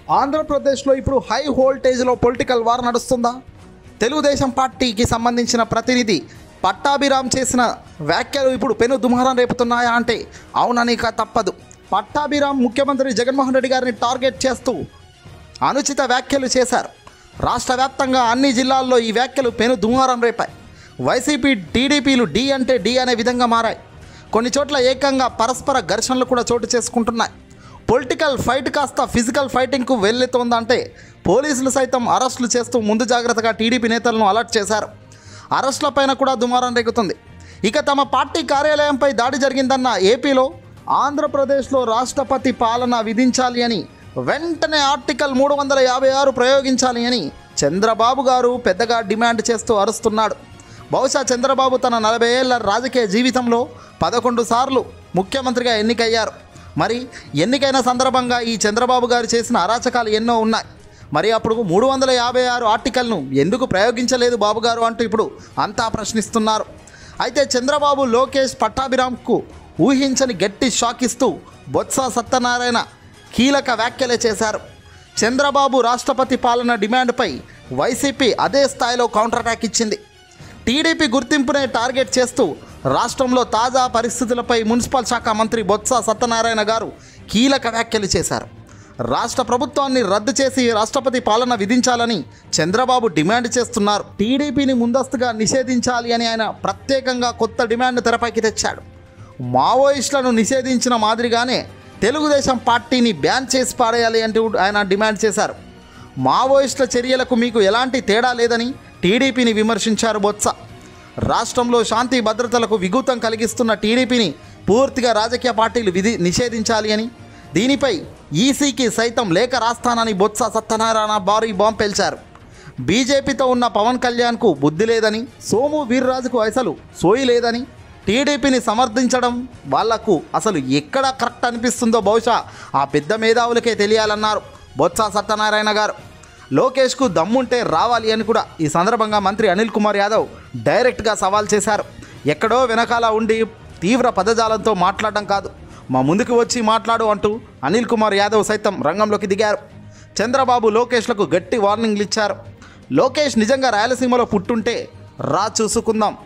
ఆంధ్రప్రదేశ్లో ఇప్పుడు హై వోల్టేజ్లో పొలిటికల్ వార్ నడుస్తుందా తెలుగుదేశం పార్టీకి సంబంధించిన ప్రతినిధి పట్టాభిరామ్ చేసిన వ్యాఖ్యలు ఇప్పుడు పెను దుమారం రేపుతున్నాయా అంటే అవునని కా తప్పదు పట్టాభిరామ్ ముఖ్యమంత్రి జగన్మోహన్ రెడ్డి గారిని టార్గెట్ చేస్తూ అనుచిత వ్యాఖ్యలు చేశారు రాష్ట్ర వ్యాప్తంగా అన్ని జిల్లాల్లో ఈ వ్యాఖ్యలు పెను దుమారం రేపాయి వైసీపీ టీడీపీలు డి అంటే డి అనే విధంగా మారాయి కొన్ని చోట్ల ఏకంగా పరస్పర ఘర్షణలు కూడా చోటు చేసుకుంటున్నాయి పొలిటికల్ ఫైట్ కాస్త ఫిజికల్ ఫైటింగ్కు వెళ్ళుతోందంటే పోలీసులు సైతం అరెస్టులు చేస్తూ ముందు జాగ్రత్తగా టీడీపీ నేతలను అలర్ట్ చేశారు అరెస్టులపైన కూడా దుమారం రేగుతుంది ఇక తమ పార్టీ కార్యాలయంపై దాడి జరిగిందన్న ఏపీలో ఆంధ్రప్రదేశ్లో రాష్ట్రపతి పాలన విధించాలి అని వెంటనే ఆర్టికల్ మూడు వందల యాభై ఆరు ప్రయోగించాలి అని చంద్రబాబు గారు పెద్దగా డిమాండ్ చేస్తూ అరుస్తున్నాడు బహుశా చంద్రబాబు తన నలభై ఏళ్ల రాజకీయ జీవితంలో పదకొండు సార్లు ముఖ్యమంత్రిగా ఎన్నికయ్యారు మరి ఎన్నికైన సందర్భంగా ఈ చంద్రబాబు గారు చేసిన అరాచకాలు ఎన్నో ఉన్నాయి మరి అప్పుడు మూడు వందల యాభై ఆరు ఆర్టికల్ను ఎందుకు ప్రయోగించలేదు బాబు గారు అంటూ ఇప్పుడు అంతా ప్రశ్నిస్తున్నారు అయితే చంద్రబాబు లోకేష్ పట్టాభిరామ్కు ఊహించని గట్టి షాక్ ఇస్తూ బొత్స సత్యనారాయణ కీలక వ్యాఖ్యలే చేశారు చంద్రబాబు రాష్ట్రపతి పాలన డిమాండ్పై వైసీపీ అదే స్థాయిలో కౌంటర్ అటాక్ ఇచ్చింది టీడీపీ గుర్తింపునే టార్గెట్ చేస్తూ రాష్ట్రంలో తాజా పరిస్థితులపై మున్సిపల్ శాఖ మంత్రి బొత్స సత్యనారాయణ గారు కీలక వ్యాఖ్యలు చేశారు రాష్ట్ర ప్రభుత్వాన్ని రద్దు చేసి రాష్ట్రపతి పాలన విధించాలని చంద్రబాబు డిమాండ్ చేస్తున్నారు టీడీపీని ముందస్తుగా నిషేధించాలి అని ఆయన ప్రత్యేకంగా కొత్త డిమాండ్ తెరపైకి తెచ్చాడు మావోయిస్టులను నిషేధించిన మాదిరిగానే తెలుగుదేశం పార్టీని బ్యాన్ చేసి పాడేయాలి అంటూ ఆయన డిమాండ్ చేశారు మావోయిస్టుల చర్యలకు మీకు ఎలాంటి తేడా లేదని టీడీపీని విమర్శించారు బొత్స రాష్ట్రంలో శాంతి భద్రతలకు విఘాతం కలిగిస్తున్న టీడీపీని పూర్తిగా రాజకీయ పార్టీలు విధి నిషేధించాలి అని దీనిపై ఈసీకి సైతం లేఖ రాస్తానని బొత్స సత్యనారాయణ భారీ బాంబు పేల్చారు బీజేపీతో ఉన్న పవన్ కళ్యాణ్కు బుద్ధి లేదని సోము వీర్రాజుకు అసలు సోయి లేదని టీడీపీని సమర్థించడం వాళ్లకు అసలు ఎక్కడ కరెక్ట్ అనిపిస్తుందో బహుశా ఆ పెద్ద మేధావులకే తెలియాలన్నారు బొత్స సత్యనారాయణ గారు లోకేష్కు దమ్ముంటే రావాలి అని కూడా ఈ సందర్భంగా మంత్రి అనిల్ కుమార్ యాదవ్ డైరెక్ట్గా సవాల్ చేశారు ఎక్కడో వెనకాల ఉండి తీవ్ర పదజాలంతో మాట్లాడడం కాదు మా ముందుకు వచ్చి మాట్లాడు అంటూ అనిల్ కుమార్ యాదవ్ సైతం రంగంలోకి దిగారు చంద్రబాబు లోకేష్లకు గట్టి వార్నింగ్లు ఇచ్చారు లోకేష్ నిజంగా రాయలసీమలో పుట్టుంటే రా చూసుకుందాం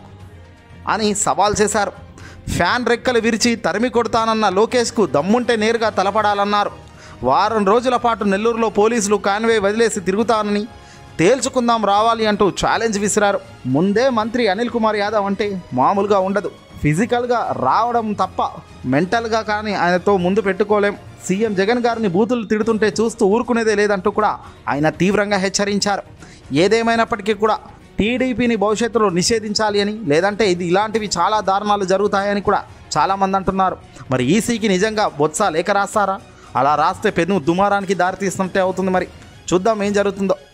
అని సవాల్ చేశారు ఫ్యాన్ రెక్కలు విరిచి తరిమి కొడతానన్న లోకేష్కు దమ్ముంటే నేరుగా తలపడాలన్నారు వారం రోజుల పాటు నెల్లూరులో పోలీసులు కాన్వే వదిలేసి తిరుగుతానని తేల్చుకుందాం రావాలి అంటూ ఛాలెంజ్ విసిరారు ముందే మంత్రి అనిల్ కుమార్ యాదవ్ అంటే మామూలుగా ఉండదు ఫిజికల్గా రావడం తప్ప మెంటల్గా కానీ ఆయనతో ముందు పెట్టుకోలేం సీఎం జగన్ గారిని బూతులు తిడుతుంటే చూస్తూ ఊరుకునేదే లేదంటూ కూడా ఆయన తీవ్రంగా హెచ్చరించారు ఏదేమైనప్పటికీ కూడా టీడీపీని భవిష్యత్తులో నిషేధించాలి అని లేదంటే ఇది ఇలాంటివి చాలా దారుణాలు జరుగుతాయని కూడా చాలామంది అంటున్నారు మరి ఈసీకి నిజంగా బొత్స లేఖ రాస్తారా అలా రాస్తే పెను దుమారానికి దారితీస్తుంటే అవుతుంది మరి చూద్దాం ఏం జరుగుతుందో